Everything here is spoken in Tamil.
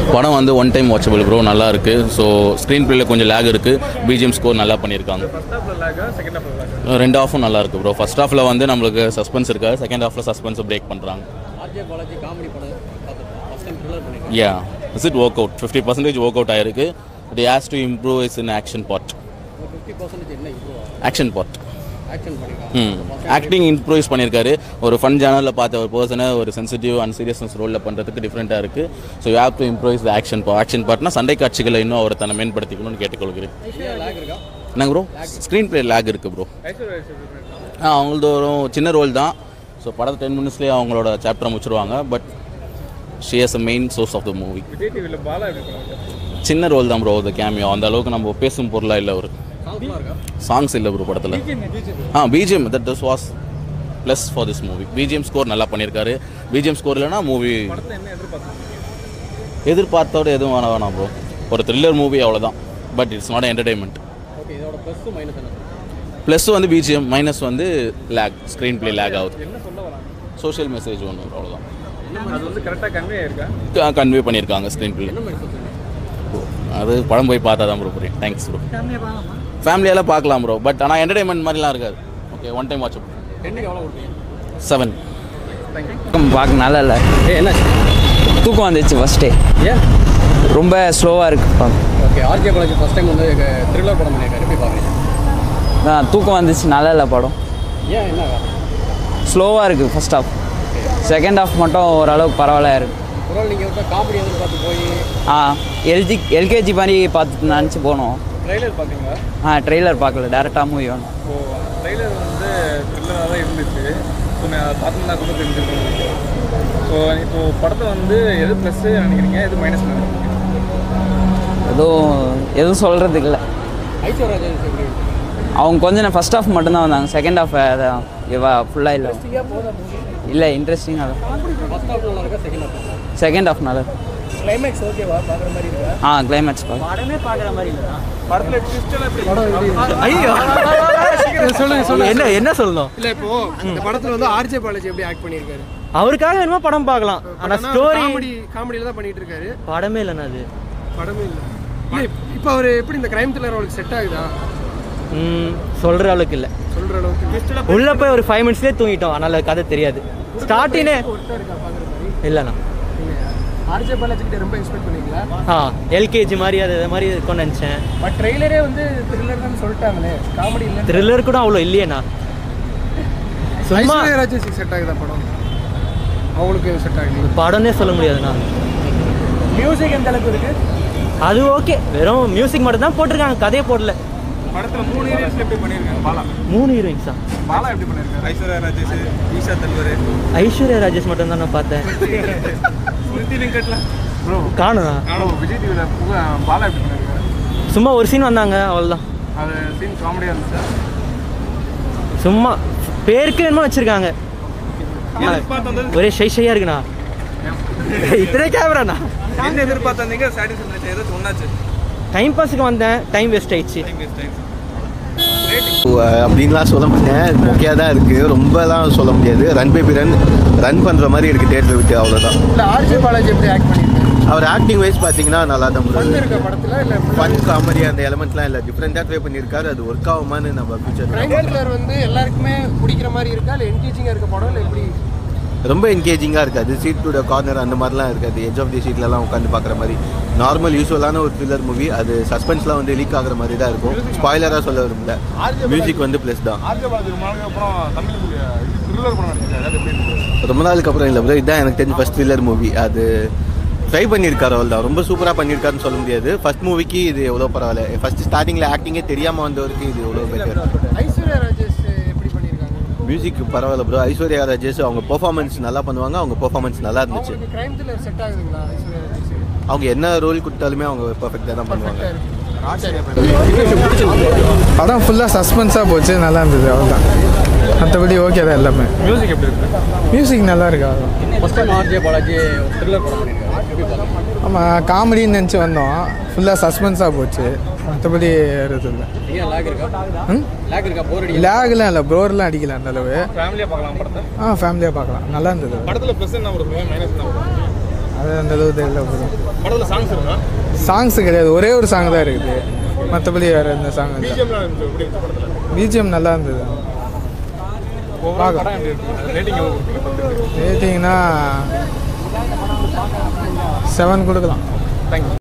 படம் வந்து ஒன் டைம் வாட்சபிள் ப்ரோ நல்லா இருக்கு ஸோ ஸ்க்ரீன் பிளேல கொஞ்சம் லேக் இருக்கு பிஜிஎம் ஸ்கோர் நல்லா பண்ணியிருக்காங்க ரெண்டு ஆஃபும் நல்லா இருக்கு ப்ரோ ஃபர்ஸ்ட் ஹாஃப்ல வந்து நம்மளுக்கு சஸ்பென்ஸ் இருக்கா செகண்ட் ஹாஃப்ல சஸ்பென்ஸை பிரேக் பண்ணுறாங்க ஆர்ஜே பாலாஜி காமெடி படம் பார்த்துருக்கோம் ஃபஸ்ட் டைம் த்ரில்லர் பண்ணியிருக்கேன் yeah is it work out fifty percentage work out ஆயிருக்கு but has to improve is in action part ஒரு ஃபிஃப்டி பர்சன்டேஜ் என்ன இம்ப்ரூவ் ஆக்ஷன் பார்ட் ஆக்ஷன் பண்ணியிருக்காங்க ம் ஆக்டிங் இம்ப்ரூவைஸ் பண்ணியிருக்காரு ஒரு ஃபன் ஜேனலில் பார்த்த ஒரு பர்சனை ஒரு சென்சிட்டிவ் அண்ட் சீரியஸ்னஸ் ரோலில் பண்ணுறதுக்கு டிஃப்ரெண்ட்டாக இருக்குது so you have to improvise the action action பார்ட்னா சண்டை காட்சிகளை இன்னும் அவர் தன்னை மேம்படுத்திக்கணும்னு கேட்டுக்கொள்கிறேன் லேக் இருக்கா என்னங்க ப்ரோ ஸ்க்ரீன் பிளே லேக் இருக்குது ப்ரோ ஆ அவங்களது ஒரு சின்ன ரோல் தான் ஸோ படத்தை டென் மினிட்ஸ்லேயே அவங்களோட சாப்டரை முடிச்சிருவாங்க but she is a main source of the movie சின்ன ரோல் தான் ப்ரோ அது கேமியோ அந்த அளவுக்கு நம்ம பேசும் பொருளாக இல்லை ஒரு சாங்ஸ்லாம் இருக்கா சாங்ஸ் இல்லை ப்ரோ படத்தில் ah BGM that this was plus for this movie BGM score நல்லா பண்ணியிருக்காரு பிஜிஎம் ஸ்கோர் இல்லைனா மூவி எதிர்பார்த்தோட எதுவும் வேணாம் வேணாம் ப்ரோ ஒரு த்ரில்லர் மூவி அவ்வளோதான் but it's not entertainment okay இதோட ப்ளஸ்ஸும் மைனஸ் என்ன ப்ளஸ் வந்து பிஜிஎம் மைனஸ் வந்து லேக் ஸ்க்ரீன் ப்ளே லேக் ஆகுது சோஷியல் மெசேஜ் ஒன்று அவ்வளோதான் அது வந்து கரெக்டாக கன்வே ஆயிருக்கா கன்வே பண்ணியிருக்காங்க ஸ்க்ரீன் ப்ளே என்ன மாதிரி சொல்லுங்க அது படம் போய் பார்த்தா தான் ப்ரோ புரியும் தேங்க்ஸ் ப்ரோ ஃபேமிலியெல்லாம் பார்க்கலாம் ப்ரோ பட் ஆனால் என்டர்டைன்மெண்ட் மாதிரிலாம் இருக்காது ஓகே ஒன் டைம் வாட்ச் டென்னுக்கு எவ்வளோ கொடுப்பீங்க செவன் பார்க்க நல்லா இல்லை ஏ என்னாச்சு தூக்கம் வந்துச்சு ஃபஸ்ட்டே ஏன் ரொம்ப ஸ்லோவாக இருக்கு பார்க்க okay RJ Balaji first time வந்து த்ரில்லர் படம் பண்ணியிருக்காரு எப்படி பார்க்குறீங்க நான் தூக்கம் வந்துச்சு நல்லா இல்லை படம் ஏன் என்ன ஸ்லோவாக இருக்குது ஃபர்ஸ்ட் ஹாஃப் செகண்ட் ஹாஃப் மட்டும் ஓரளவுக்கு பரவாயில்ல இருக்கு ஒரு நாள் நீங்கள் வந்து காமெடி எதிர்பார்த்து போய் ஆ எல்ஜி எல்கேஜி மாதிரி பார்த்து நினச்சி போனோம் ட்ரைலர் பார்த்தீங்களா ஆ ட்ரெய்லர் பார்க்கல டேரெக்டாக மூவி வேணும் ஸோ ட்ரைலர் வந்து த்ரில்லராக தான் இருந்துச்சு ஸோ நான் பார்த்தோம்னா கூட தெரிஞ்சுக்கணும் ஸோ இப்போ படத்தை வந்து எது ப்ளஸ்ஸு நினைக்கிறீங்க எது மைனஸ் நினைக்கிறீங்க எதுவும் எதுவும் சொல்கிறதுக்கு இல்லை ஐஸ்வர்யா ராஜேஷ் எப்படி இருக்கு? அவங்க கொஞ்சம் நேரம் ஃபஸ்ட் ஹாஃப் மட்டும்தான் வந்தாங்க செகண்ட் ஹாஃப் இவா ஃபுல்லாக இல்லை இல்லை இன்ட்ரெஸ்டிங்காக தான் ஃபர்ஸ்ட் ஹாஃப் நல்லா இருக்கா செகண்ட் ஹாஃப் செகண்ட் ஹாஃப் நல்லா கிளைமேக்ஸ் ஓகேவா பார்க்குற மாதிரி இருக்கா ஆ கிளைமேக்ஸ் பார்க்க படத்தில் ட்விஸ்டெல்லாம் எப்படி சொல்லுங்க சொல்லுங்க என்ன என்ன சொல்லணும் இல்ல இப்போ இந்த படத்துல வந்து ஆர்ஜே பாலாஜி எப்படி ஆக்ட் பண்ணியிருக்காரு அவருக்காக என்னமோ படம் பார்க்கலாம் ஆனா ஸ்டோரி காமெடி காமெடியில தான் பண்ணிட்டு இருக்காரு படமே இல்லைண்ணா அது படமே இல்ல இல்ல இப்போ அவர் எப்படி இந்த கிரைம் த்ரில்லர் அவருக்கு செட் ஆகுதா ம், சொல்ற அளவுக்கு இல்லை சொல்ற அளவுக்கு உள்ள போய் ஒரு ஃபைவ் மினிட்ஸ்லேயே தூங்கிட்டோம் அதனால கதை தெரியாது ஸ்டார்டிங்கே இல்லைண்ணா ஆர்ஜே பாலாஜி கிட்ட ரொம்ப எக்ஸ்பெக்ட் பண்ணீங்களா ஆ எல்கேஜி மாதிரி அது இது மாதிரி இருக்கும்னு நினச்சேன் பட் ட்ரெய்லரே வந்து த்ரில்லர் தான் சொல்லிட்டாங்களே காமெடி இல்ல த்ரில்லர் கூட அவ்வளோ இல்லையேண்ணா சும்மா ஐஸ்வர்யா ராஜேஷ் செட் ஆகுதா படம் அவங்களுக்கு செட் ஆகுது படம்னே சொல்ல முடியாதுண்ணா மியூசிக் எந்த அளவுக்கு இருக்கு அது ஓகே வெறும் மியூசிக் மட்டும் தான் போட்டிருக்காங்க கதையே போடல படத்தில் மூணு ஏரியாஸில் எப்படி பண்ணியிருக்காங்க பாலா மூணு ஹீரோயின்ஸா பாலா எப்படி பண்ணியிருக்காரு ஐஸ்வர்யா ராஜேஷ் ஈஷா தல்வர் ஐஸ்வர்யா ராஜேஷ் மட்டும் தான் நான் பார்த்தேன் ஸ்மிருதி வெங்கட்லாம் ப்ரோ காணுண்ணா நானும் விஜய் டிவியில் பாலா எப்படி பண்ணியிருக்காரு சும்மா ஒரு சீன் வந்தாங்க அவ்வளோதான் அது சீன் காமெடியாக இருந்துச்சா சும்மா பேருக்கு என்னமோ வச்சிருக்காங்க எதிர்பார்த்து வந்தது ஒரே ஷை ஷையா இருக்குண்ணா இத்தனை கேமராண்ணா என்ன எதிர்பார்த்து வந்தீங்க சாட்டிஸ்ஃபேக்ஷன் ஏதாச்சும் ஒன்றாச்சு டைம் பாஸுக்கு வந்தேன் டைம் வேஸ்ட் ஆயிடுச்சு டைம் வேஸ்ட் ஆயிடுச்சு அப்படின்லாம் சொல்ல மாட்டேன் ஓகே தான் இருக்குது ரொம்பலாம் சொல்ல முடியாது ரன் பேபி ரன் ரன் பண்ணுற மாதிரி இருக்குது தேட்டர் விட்டு அவ்வளோதான் இல்ல ஆர்ஜே பாலாஜி எப்படி ஆக்ட் பண்ணியிருக்காரு அவர் ஆக்டிங் வைஸ் பார்த்தீங்கன்னா நல்லா தான் ஃபன் இருக்க படத்துல இல்ல ஃபன் காமெடி அந்த எலமெண்ட்லாம் இல்லை டிஃப்ரெண்ட்டாக ட்ரை பண்ணியிருக்காரு அது ஒர்க் ஆகுமான்னு நம்ம ஃபியூச்சர் கிரைம் த்ரில்லர் வந்து எல்லாருக்குமே பிடிக்கிற மாதிரி இருக்கா இல்ல என்கேஜிங்கா இருக்க படம் இல்ல எப்படி ரொம்ப என்கேஜிங்காக இருக்காது சீட் டு கார்னர் அந்த மாதிரிலாம் இருக்காது எஜ் ஆஃப் தி சீட்லலாம் உட்காந்து பார்க்குற மாதிரி நார்மல் யூஸ்வலான ஒரு த்ரில்லர் மூவி அது சஸ்பென்ஸ்லாம் வந்து லீக் ஆகுற மாதிரி தான் இருக்கும் ஸ்பாய்லராக சொல்ல விரும்பல மியூசிக் வந்து ப்ளஸ் தான் ஆர்ஜே பாலாஜி ரொம்ப நாளுக்கு அப்புறம் தமிழ் த்ரில்லர் படம் நடிச்சிருக்காரு அது எப்படி இருந்துச்சு ரொம்ப நாளுக்கு அப்புறம் இல்லை ப்ரோ இதுதான் எனக்கு தெரிஞ்ச ஃபஸ்ட் த்ரில்லர் மூவி அது ட்ரை பண்ணியிருக்காரு அவள் தான் ரொம்ப சூப்பராக பண்ணியிருக்காருன்னு சொல்ல முடியாது ஃபர்ஸ்ட் மூவிக்கு இது எவ்வளோ பரவாயில்ல ஃபர்ஸ்ட் ஸ்டார்டிங்கில் ஆக்டிங்கே தெரியாமல் வந்தவருக்கு இது எவ்வளோ பெட்டர் ஐஸ்வர்யா ராஜேஷ் எப்படி பண்ணியிருக்காங்க மியூசிக் பரவாயில்ல ப்ரோ ஐஸ்வர்யா ராஜேஷ் அவங்க பெர்ஃபார்மன்ஸ் நல்லா பண்ணுவாங்க அவங்க பெர்ஃபார்மன்ஸ் நல்லா இருந்துச்சு அவங்களுக்கு கிரைம் த்ரில்லர் செட் ஆகுதுங்களா ஐஸ்வர்யா ராஜேஷ் அவங்க என்ன ரோல் கொடுத்தாலுமே அவங்க பெர்ஃபெக்டாக தான் பண்ணுவாங்க படம் ஃபுல்லாக சஸ்பென்ஸாக போச்சு நல்லா இருந்தது அவ்வளோதான் மற்றபடி ஓகே தான் எல்லாமே மியூசிக் எப்படி இருக்கு மியூசிக் நல்லா இருக்கு அவ்வளோதான் first time RJ Balaji thriller படம் பண்ணியிருக்காரு எப்படி பார்க்குறீங்க ஆமாம் காமெடின்னு நினச்சி வந்தோம் ஃபுல்லாக சஸ்பென்ஸாக போச்சு மற்றபடி வேறு எதுவும் இல்லை ஏன் லேக் இருக்கா ம் லேக் இருக்கா போர் அடி லேக்லாம் இல்லை ப்ரோர்லாம் அடிக்கல அந்த அளவு ஃபேமிலியாக பார்க்கலாம் படத்தை ஆ ஃபேமிலியாக பார்க்கலாம் நல்லா இருந்தது படத்தில் ப்ளஸ் என்ன வரும் மைனஸ் என்ன வரும் அது அந்த அளவு தெரியல ப்ரோ படத்தில் சாங்ஸ் இருக்கா சாங்ஸ் கிடையாது ஒரே ஒரு சாங் தான் இருக்குது மற்றபடி வேறு எந்த சாங் இல்லை பிஜிஎம்லாம் இருந்துச்சு எப்படி இருந்துச்சு படத்தில் பிஜிஎம் நல்லா இருந்தது ஓவரால் படம் எப்படி இருக்கு ரேட்டிங் எவ்வளோ கொடுப்பீங்க பத்துக்கு ரேட்டிங்னா செவன் கொடுக்கலாம் தேங்க்யூ